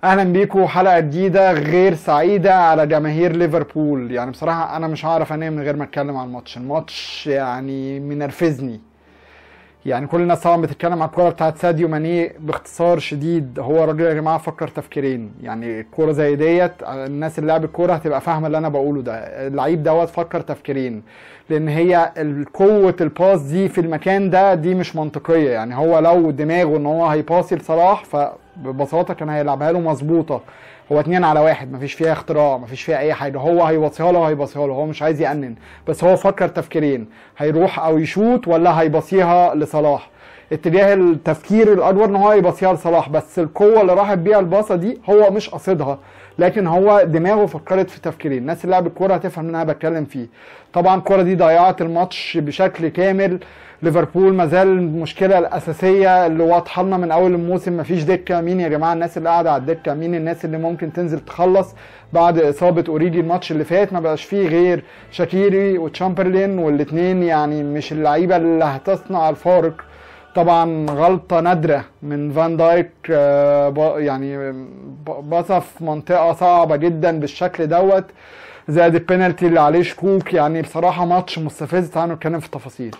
اهلا بيكم حلقه جديده غير سعيده على جماهير ليفربول يعني بصراحه انا مش هعرف انام من غير ما اتكلم عن الماتش الماتش يعني منرفزني يعني كل الناس طبعا بتتكلم على الكوره بتاعت ساديو ماني باختصار شديد هو راجل يا جماعه فكر تفكيرين يعني الكوره زي ديت الناس اللي لعبت الكوره هتبقى فاهمه اللي انا بقوله ده اللعيب دوت فكر تفكيرين لان هي قوه الباس دي في المكان ده دي مش منطقيه يعني هو لو دماغه ان هو هيباصي لصلاح فببساطه كان هيلعبها له مظبوطه هو اتنين على واحد مفيش فيها اختراع مفيش فيها اي حاجه هو هيبصيها له وهيبصيها له هو مش عايز يأنن بس هو فكر تفكيرين هيروح او يشوط ولا هيبصيها لصلاح اتجاه التفكير الاكبر ان هو يبصيها لصلاح بس القوه اللي راحت بيها الباصه دي هو مش قاصدها لكن هو دماغه فكرت في تفكيرين الناس اللي لعبت الكوره هتفهم ان انا بتكلم فيه طبعا الكوره دي ضيعت الماتش بشكل كامل ليفربول ما زال المشكله الاساسيه اللي واضحه لنا من اول الموسم مفيش دكه مين يا جماعه الناس اللي قاعده على الدكه مين الناس اللي ممكن تنزل تخلص بعد اصابه اوريجي الماتش اللي فات ما بقاش فيه غير شاكيري وتشامبرلين والاثنين يعني مش اللعيبه اللي هتصنع الفارق طبعا غلطه نادره من فان دايك يعني باصه في منطقه صعبه جدا بالشكل دوت زائد البينالتي اللي عليه شكوك يعني بصراحه ماتش مستفز تعالوا نتكلم في التفاصيل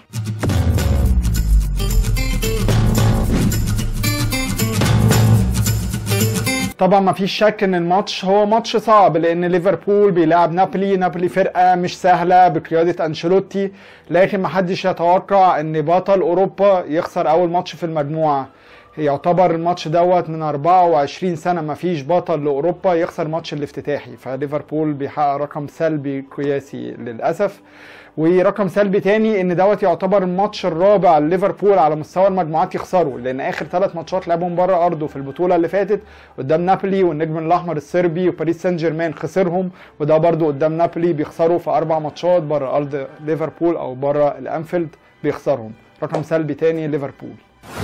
طبعا ما فيش شك ان الماتش هو ماتش صعب لان ليفربول بيلعب نابولي نابولي فرقه مش سهله بقياده انشيلوتي لكن ما حدش يتوقع ان بطل اوروبا يخسر اول ماتش في المجموعه يعتبر الماتش دوت من 24 سنه ما فيش بطل لاوروبا يخسر ماتش الافتتاحي فليفربول بيحقق رقم سلبي قياسي للاسف ورقم سلبي تاني ان دوت يعتبر الماتش الرابع لليفربول على مستوى المجموعات يخسره لان اخر ثلاث ماتشات لعبهم بره ارضه في البطوله اللي فاتت قدام نابولي والنجم الاحمر الصربي وباريس سان جيرمان خسرهم وده برده قدام نابولي بيخسروا في اربع ماتشات بره ارض ليفربول او بره الانفيلد بيخسرهم رقم سلبي تاني ليفربول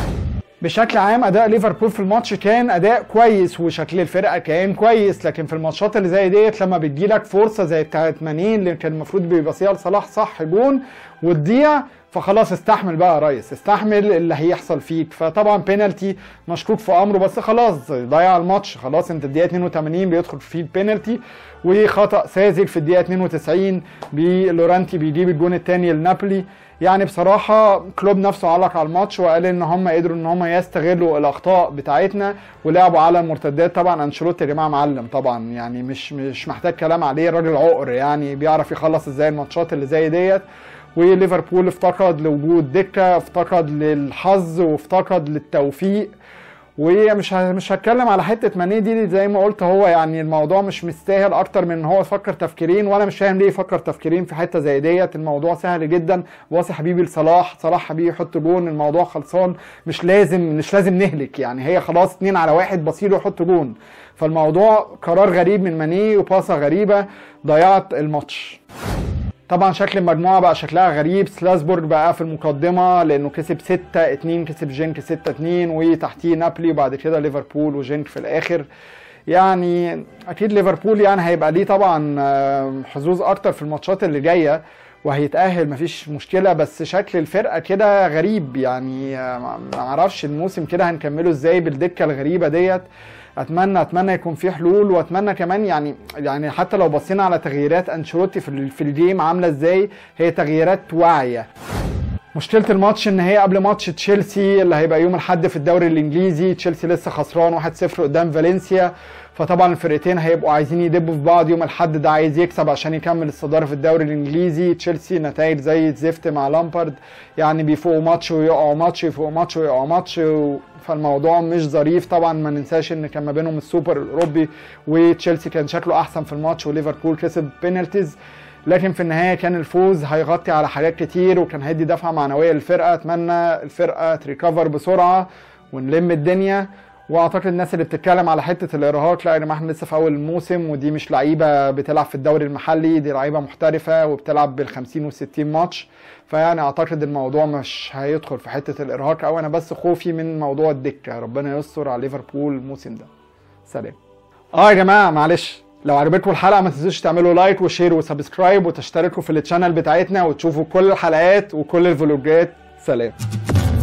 بشكل عام اداء ليفربول في الماتش كان اداء كويس وشكل الفرقه كان كويس لكن في الماتشات اللي زي ديت لما بتجيلك فرصه زي بتاعت مانين اللي كان المفروض بيبصيها لصلاح صح جون وتضيع فخلاص استحمل بقى يا ريس استحمل اللي هيحصل فيك فطبعا بينالتي مشكوك في امره بس خلاص ضيع الماتش خلاص انت الدقيقه 82 بيدخل فيه البينالتي وخطا ساذج في الدقيقه 92 بلورانتي بيجيب الجون الثاني لنابولي يعني بصراحه كلوب نفسه علق على الماتش وقال ان هم قدروا ان هم يستغلوا الاخطاء بتاعتنا ولعبوا على المرتدات طبعا انشيلوتي يا جماعه معلم طبعا يعني مش مش محتاج كلام عليه راجل عقر يعني بيعرف يخلص ازاي الماتشات اللي زي ديت وليفربول افتقد لوجود دكه افتقد للحظ وافتقد للتوفيق ومش مش هتكلم على حته ماني دي زي ما قلت هو يعني الموضوع مش مستاهل اكتر من ان هو يفكر تفكيرين وانا مش فاهم ليه يفكر تفكيرين في حته زي ديت الموضوع سهل جدا واصي حبيبي لصلاح صلاح حبيبي يحط جون الموضوع خلصان مش لازم مش لازم نهلك يعني هي خلاص اتنين على واحد بصيله يحط جون فالموضوع قرار غريب من ماني وباصه غريبه ضيعت الماتش طبعا شكل المجموعه بقى شكلها غريب سلاسبورج بقى في المقدمه لانه كسب 6 2 كسب جينك 6 2 وتحتيه نابولي وبعد كده ليفربول وجينك في الاخر يعني اكيد ليفربول يعني هيبقى ليه طبعا حظوظ اكتر في الماتشات اللي جايه وهيتاهل مفيش مشكله بس شكل الفرقه كده غريب يعني ما اعرفش الموسم كده هنكمله ازاي بالدكه الغريبه ديت اتمنى اتمنى يكون في حلول واتمنى كمان يعني يعني حتى لو بصينا على تغييرات انشيلوتي في في الجيم عامله ازاي هي تغييرات واعيه مشكله الماتش ان هي قبل ماتش تشيلسي اللي هيبقى يوم الاحد في الدوري الانجليزي تشيلسي لسه خسران 1-0 قدام فالنسيا فطبعا الفرقتين هيبقوا عايزين يدبوا في بعض يوم الاحد ده عايز يكسب عشان يكمل الصداره في الدوري الانجليزي تشيلسي نتائج زي الزفت مع لامبارد يعني بيفوقوا ماتش ويقعوا ماتش يفوقوا ماتش ويقعوا ماتش و... فالموضوع مش ظريف طبعا ما ننساش ان كان ما بينهم السوبر الاوروبي وتشيلسي كان شكله احسن في الماتش وليفربول كسب بينالتيز لكن في النهايه كان الفوز هيغطي على حاجات كتير وكان هيدي دفعه معنويه للفرقه اتمنى الفرقه تريكفر بسرعه ونلم الدنيا واعتقد الناس اللي بتتكلم على حته الارهاق لا يا جماعه احنا لسه في اول الموسم ودي مش لعيبه بتلعب في الدوري المحلي دي لعيبه محترفه وبتلعب بال 50 وال60 ماتش فيعني اعتقد الموضوع مش هيدخل في حته الارهاق او انا بس خوفي من موضوع الدكه ربنا يستر على ليفربول الموسم ده سلام اه يا جماعه معلش لو عجبتكم الحلقه ما تنسوش تعملوا لايك وشير وسبسكرايب وتشتركوا في التشانل بتاعتنا وتشوفوا كل الحلقات وكل الفلوجات سلام